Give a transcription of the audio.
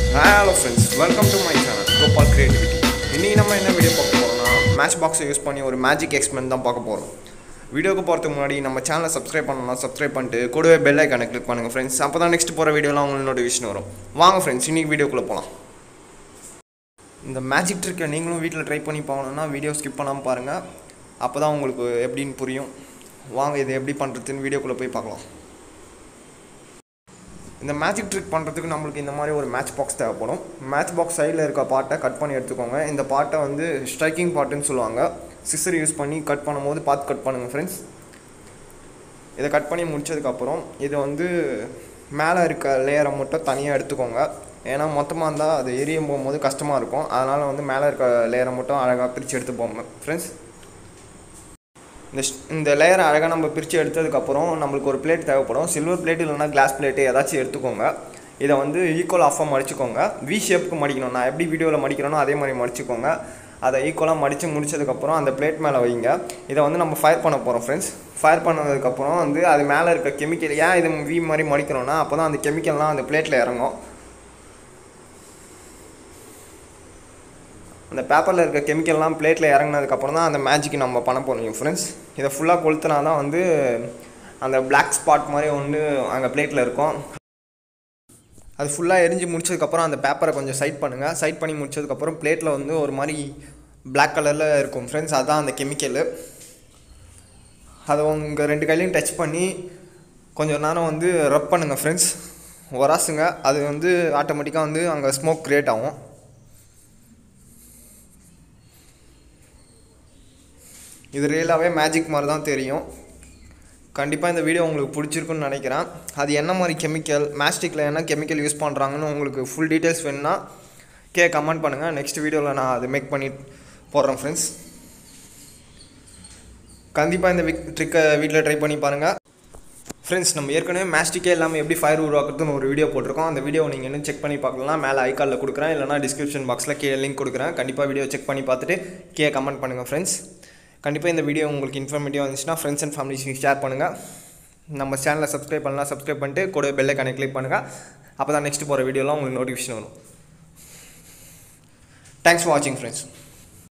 hello friends welcome to my channel Gopal creativity இன்றைக்கி நம்ம என்ன வீடியோ பார்க்க போகிறோம்னா மேட்ச் பாக்ஸை யூஸ் பண்ணி ஒரு மேஜிக் எக்ஸ்பெரிமெண்ட் தான் பார்க்க போகிறோம் வீடியோக்கு போகிறதுக்கு முன்னாடி நம்ம சேனலை சப்ஸ்கிரைப் பண்ணலாம் சப்ஸ்கிரைப் பண்ணிட்டு கூடவே பெல் ஐக்கானை கிளிக் பண்ணுங்கள் ஃப்ரெண்ட்ஸ் அப்போ தான் நெக்ஸ்ட் போகிற வீடியோலாம் உங்களுக்கு நோட்டிஃபிகேஷன் வரும் வாங்க ஃப்ரெண்ட்ஸ் இன்றைக்கி வீடியோக்குள்ளே போகலாம் இந்த மேஜிக் ட்ரிக்கை நீங்களும் வீட்டில் ட்ரை பண்ணி போகணுன்னா வீடியோ ஸ்கிப் பண்ணாமல் பாருங்கள் அப்போ தான் உங்களுக்கு எப்படின்னு புரியும் வாங்க இது எப்படி பண்ணுறதுன்னு வீடியோக்குள்ளே போய் பார்க்கலாம் இந்த மேஜிக் ட்ரிக் பண்ணுறதுக்கு நம்மளுக்கு இந்த மாதிரி ஒரு மேட்ச் பாக்ஸ் தேவைப்படும் மேட்ச் பாக்ஸ் சைடில் இருக்க பார்ட்டை கட் பண்ணி எடுத்துக்கோங்க இந்த பார்ட்டை வந்து ஸ்ட்ரைக்கிங் பார்ட்டுன்னு சொல்லுவாங்க சிசர் யூஸ் பண்ணி கட் பண்ணும்போது பார்த்து கட் பண்ணுங்கள் ஃப்ரெண்ட்ஸ் இதை கட் பண்ணி முடிச்சதுக்கப்புறம் இது வந்து மேலே இருக்க லேயரை மட்டும் தனியாக எடுத்துக்கோங்க ஏன்னா மொத்தமாக இருந்தால் அது எரியும் போகும்போது கஷ்டமாக இருக்கும் அதனால் வந்து மேலே இருக்க லேயரை மட்டும் அழகாக பிரித்து எடுத்து போங்க ஃப்ரெண்ட்ஸ் இந்த ஸ்- இந்த லேயரை அழகாக நம்ம பிரித்து எடுத்ததுக்கப்புறம் நம்மளுக்கு ஒரு பிளேட் தேவைப்படும் சில்வர் பிளேட் இல்லைனா கிளாஸ் பிளேட்டு ஏதாச்சும் எடுத்துக்கோங்க இதை வந்து ஈக்குவல் ஆஃபாக மடிச்சுக்கோங்க வி ஷேப்புக்கு மடிக்கணும் நான் எப்படி வீடியோவில் மடிக்கிறேனோ அதே மாதிரி மடிச்சுக்கோங்க அதை ஈக்குவலாக மடித்து முடிச்சதுக்கப்புறம் அந்த பிளேட் மேலே வைங்க இதை வந்து நம்ம ஃபயர் பண்ண போகிறோம் ஃப்ரெண்ட்ஸ் ஃபயர் பண்ணதுக்கப்புறம் வந்து அது மேலே இருக்க கெமிக்கல் ஏன் இது வி மாதிரி மடிக்கிறோன்னா அப்போ தான் அந்த கெமிக்கல்லாம் அந்த பிளேட்டில் இறங்கும் அந்த பேப்பரில் இருக்க கெமிக்கல்லாம் பிளேட்டில் இறங்கினதுக்கப்புறம் தான் அந்த மேஜிக் நம்ம பண்ண போகிறோம் ஃப்ரெண்ட்ஸ் இதை ஃபுல்லாக கொளுத்துனா தான் வந்து அந்த Black ஸ்பாட் மாதிரி ஒன்று அங்கே பிளேட்டில் இருக்கும் அது ஃபுல்லாக எரிஞ்சு முடிச்சதுக்கப்புறம் அந்த பேப்பரை கொஞ்சம் சைட் பண்ணுங்கள் சைட் பண்ணி முடிச்சதுக்கப்புறம் பிளேட்டில் வந்து ஒரு மாதிரி Black கலரில் இருக்கும் ஃப்ரெண்ட்ஸ் அதுதான் அந்த கெமிக்கலு அதை உங்கள் ரெண்டு கையிலையும் டச் பண்ணி கொஞ்சம் நேரம் வந்து ரப் பண்ணுங்கள் ஃப்ரெண்ட்ஸ் உராசுங்க அது வந்து ஆட்டோமேட்டிக்காக வந்து அங்கே ஸ்மோக் க்ரியேட் ஆகும் இது ரியலாகவே மேஜிக் மாதிரி தான் தெரியும் கண்டிப்பாக இந்த வீடியோ உங்களுக்கு பிடிச்சிருக்குன்னு நினைக்கிறேன் அது என்ன மாதிரி கெமிக்கல் மேஸ்டிக்கில் என்ன கெமிக்கல் யூஸ் பண்ணுறாங்கன்னு உங்களுக்கு ஃபுல் டீட்டெயில்ஸ் வேணும்னா கே கமெண்ட் பண்ணுங்கள் நெக்ஸ்ட் வீடியோவில் நான் அது மேக் பண்ணி போடுறேன் ஃப்ரெண்ட்ஸ் கண்டிப்பாக இந்த விக் ட்ரிக்கை வீட்டில் ட்ரை பண்ணி பாருங்கள் ஃப்ரெண்ட்ஸ் நம்ம ஏற்கனவே மேஸ்டிக்கே இல்லாமல் எப்படி ஃபயர் உருவாக்குறதுன்னு ஒரு வீடியோ போட்டிருக்கோம் அந்த வீடியோ நீங்கள் இன்னும் செக் பண்ணி பார்க்கலாம் மேலே ஐகாலில் கொடுக்குறேன் இல்லைனா டிஸ்கிரிப்ஷன் பாக்ஸில் கீழே லிங்க் கொடுக்குறேன் கண்டிப்பாக வீடியோ செக் பண்ணி பார்த்துட்டு கீழே கமெண்ட் பண்ணுங்கள் ஃப்ரெண்ட்ஸ் கண்டிப்பாக இந்த வீடியோ உங்களுக்கு இன்ஃபர்மேட்டிவாக இருந்துச்சுன்னா ஃப்ரெண்ட்ஸ் அண்ட் ஃபேமிலிஸ்க்கு ஷேர் பண்ணுங்கள் நம்ம சேனலை சப்ஸ்கிரைப் பண்ணலாம் சப்ஸ்கிரைப் பண்ணிட்டு கூட பெல்லை கனெக்ட் கிளிக் பண்ணுங்கள் அப்போ தான் நெக்ஸ்ட் போகிற வீடியோலாம் உங்களுக்கு நோட்டிஃபிகேஷன் வரும் தேங்க்ஸ் ஃபார் வாட்சிங் ஃப்ரெண்ட்ஸ்